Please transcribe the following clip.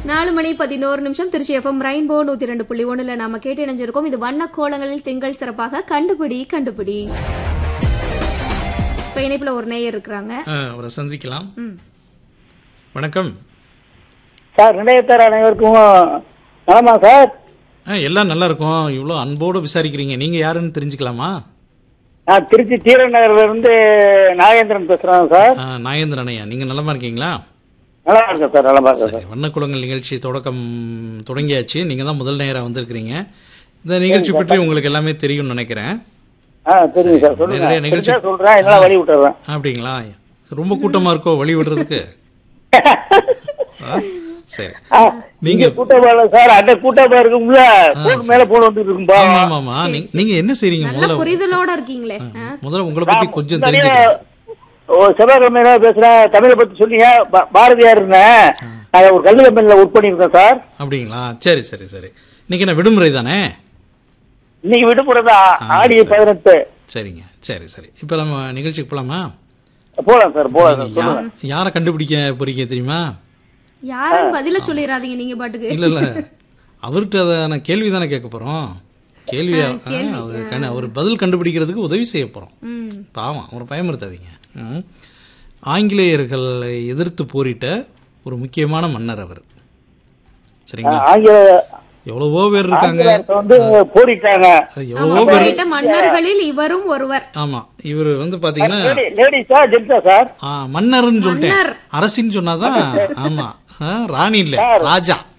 நாலு மணி பதினோரு நிமிஷம் திருச்சி எஃப்எம் ரெயின்போ நூத்தி ரெண்டு புள்ளி ஒண்ணுல நாம கேட்டு இணைஞ்சிருக்கோம் இது வண்ண கோலங்களில் திங்கள் சிறப்பாக கண்டுபிடி கண்டுபிடி இப்ப இணைப்புல ஒரு நேயர் இருக்கிறாங்க ஆ, அவரை சந்திக்கலாம் வணக்கம் சார் நிலையத்தார் அனைவருக்கும் நலமா சார் ஆ, எல்லாம் நல்லா இருக்கும் இவ்வளோ அன்போடு விசாரிக்கிறீங்க நீங்க யாருன்னு தெரிஞ்சுக்கலாமா நான் திருச்சி தீரநகர்ல இருந்து நாகேந்திரன் பேசுறேன் சார் ஆ, நாகேந்திரன் ஐயா நீங்க நலமா இருக்கீங்களா நல்லா இருக்கேன் சார் நல்லா இருக்கேன் சார் சரி வண்ணக்குளங்கள் நிகழ்ச்சி தொடக்கம் தொடங்கியாச்சு நீங்க தான் முதல் நேரம் வந்திருக்கிறீங்க இந்த நிகழ்ச்சி பற்றி உங்களுக்கு எல்லாமே தெரியும்னு நினைக்கிறேன் ஆ தெரியும் சார் சொல்லுங்க நிறைய நிகழ்ச்சி- தெரிஞ்சா சொல்றேன் எல்லாம் வழி விட்டுறேன் அப்படிங்களா ரொம்ப கூட்டமா இருக்கோ வழி விடுறதுக்கு ஆ, சரி ஆ, நீங்க இங்க கூட்டமா இல்ல சார் அந்த கூட்டமா இருக்கும்ல போன் மேல போன் வந்துட்டு இருக்கும்பா ஆமா ஆமா ஆமா நீங்க நீங்க என்ன செய்றீங்க நல்ல முதல்ல புரிதலோட இருக்கீங்களே ஆ. முதல்ல உங்களை பத்தி கொஞ்சம் முன்னாடியே தெரிஞ்சுக்கிறேன் ஓ செவ்வாய்க்கிழமை பேசுறேன் தமிழை பத்தி சொன்னீங்க பா- பாரதியார் இருந்தேன் நான் ஒரு கல்வி கம்பெனில ஒர்க் பண்ணியிருக்கேன் சார் அப்படிங்களா சரி சரி சரி இன்னைக்கு என்ன விடுமுறை தானே இன்னைக்கு விடுமுறைதான் ஆடி பதினெட்டு சரிங்க சரி சரி இப்போ நம்ம நிகழ்ச்சிக்கு போலாமா போலாம் சார் போலாம் சார் யா- சொல்லுங்க யாரை கண்டுபிடிக்க போறீங்க தெரியுமா யாரும் பதில சொல்லிடாதீங்க நீங்க பாட்டுக்கு இல்ல இல்ல அவர்கிட்ட அதை நான் கேள்வி தானே கேட்க போறோம் கேள்வி அது கண்டு- அவர் பதில் கண்டுபிடிக்கிறதுக்கு உதவி செய்ய போறோம் ம் பாவம் அவரை பயமுறுத்தாதீங்க ம். ஆங்கிலேயர்களை எதிர்த்து போரிட்ட ஒரு முக்கியமான மன்னர் அவர் சரிங்களா ஆங்கில எவ்வளவோ பேர் இருக்காங்க ஆங்கிலேயர்கிட்ட வந்து போரிட்டாங்க எவ்வளவோ பேர் போரிட்ட மன்னர்களில் இவரும் ஒருவர் ஆமா இவர் வந்து பாத்தீங்கன்னா லேடி- லேடிஸா ஜென்ஸா சார் ஆ, மன்னர்னு சொல்லிட்டேன் மன்னர். அரசின்னு சொன்னாதான் ஆமா ஆ, ராணி இல்ல ராஜா